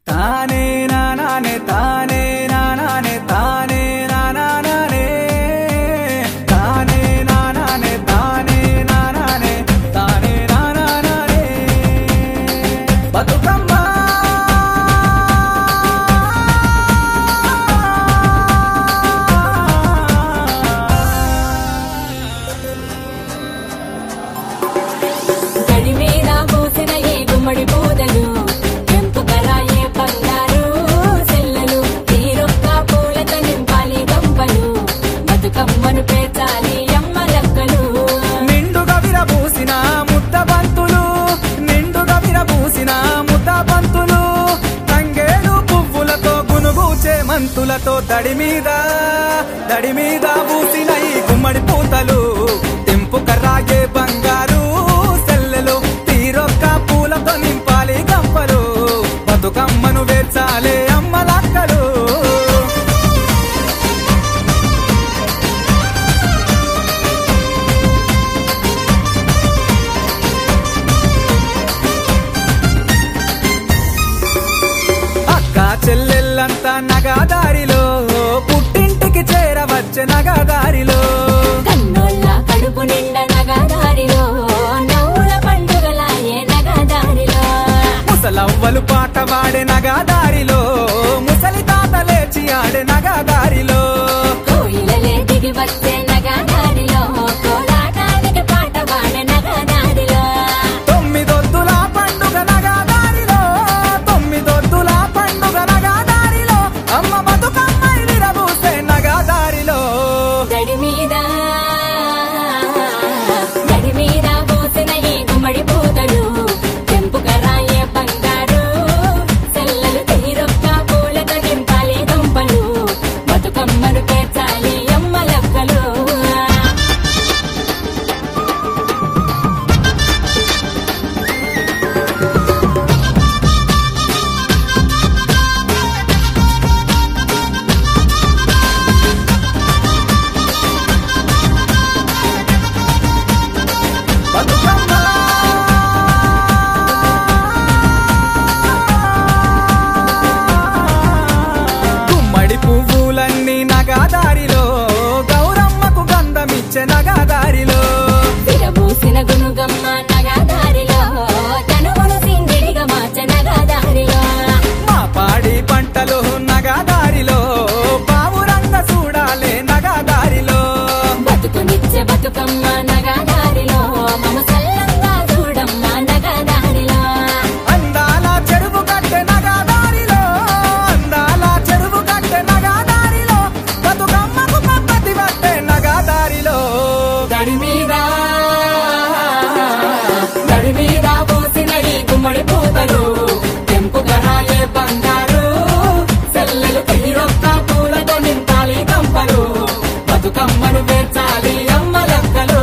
తానే నానే తానే నానే తానే నానే తానే నానే తానే నానే తానే నానే బతుకమ్మ గడి మీద పూసిన ఈ గుమ్మడి పూదలు పెంపుకరాయే బంగారు సెల్లలు తీరొక్క పూలతో నింపాలి గంపలు బతుకమ్మను పేర్చాలి అమ్మ లక్కలు నిండుగా విరబూసిన ముద్ద బంతులు నిండుగా విరబూసిన ముద్ద బంతులు తంగేడు పువ్వులతో గునుగూచే మంతులతో దడి మీద దడి మీద పూసిన ఈ గుమ్మడి పూతలు తెంపు కర్రాగే బంగారు సెల్లెలు తీరొక్క పూలతో నింపాలి గంపలు బతుకమ్మను వేర్చాలే అమ్మలక్కలు అక్క చెల్లెళ్ళంతా నగాదారిలో పుట్టింటికి చేరవచ్చే నగాదారిలో కన్నోళ్ళ కడుపు నిండా నగదారిలో నవ్వుల పండుగలాయే నగదారిలో ముసలవ్వలు పాట పాడే నగాదారిలో ముసలి తాత లేచి ఆడే నగాదారిలో కోయిలలే దిగి వచ్చే నగదారిలో కోలాటానికి పాట పాడే నగదారిలో తొమ్మిదొద్దుల పండుగ నగాదారిలో తొమ్మిదొద్దుల పండుగ నగాదారిలో అమ్మ బతుకమ్మ విరబూసే నగాదారిలో గడి మీద గడి మీద పోసిన ఈ గుమ్మడి పూతలు తెంపుకరాయే బంగారు సెల్లలు తీరొక్క పూలతో నింపాలి దుంపలు బతుకమ్మను పేర్చాలి అమ్మ లక్కలు బతుకమ్మ గుమ్మడి పువ్వులన్నీ నగాదారిలో గౌరమ్మకు గంధమిచ్చే నగాదారిలో విరబూసిన గునుగమ్మ నగదారిలో తనువును సింగిడిగా మార్చ నగదారిలో మా పాడి పంటలు నగాదారిలో పావురంగ చూడాలే నగాదారిలో బతుకునిచ్చే బతుకమ్మ నగదారిలో మమ సల్లంగా చూడమ్మ నగదారిలో అందాల చెరువు కట్టె నగాదారిలో అందాల చెరువు కట్టె నగాదారిలో బతుకమ్మకు పద్ధతి పట్టే నగాదారిలో దడి మీద దడి మీద పోసిన ఈ గుమ్మడి పూతలు తెంపుకరాయే బంగారు సెల్లలు తీరొక్క పూలతో నింపాలి కంపలు బతుకమ్మను పేర్చాలి అమ్మ లక్కలు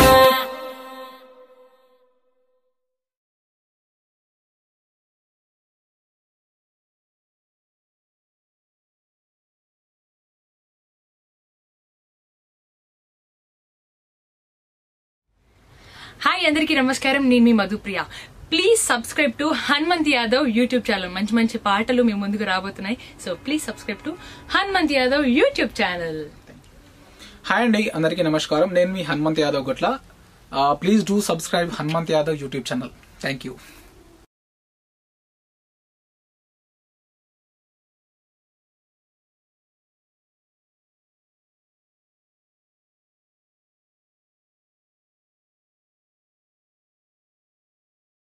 హాయ్ అందరికీ నమస్కారం నేను మీ Madhupriya please subscribe to Hanumanth Yadav YouTube channel మంచి మంచి పాటలు మీ ముందుకు రాబోతున్నాయి so please subscribe to Hanumanth Yadav YouTube channel hi అండి అందరికీ నమస్కారం నేను మీ Hanumanth Yadav Gutla please do subscribe Hanumanth Yadav YouTube channel thank you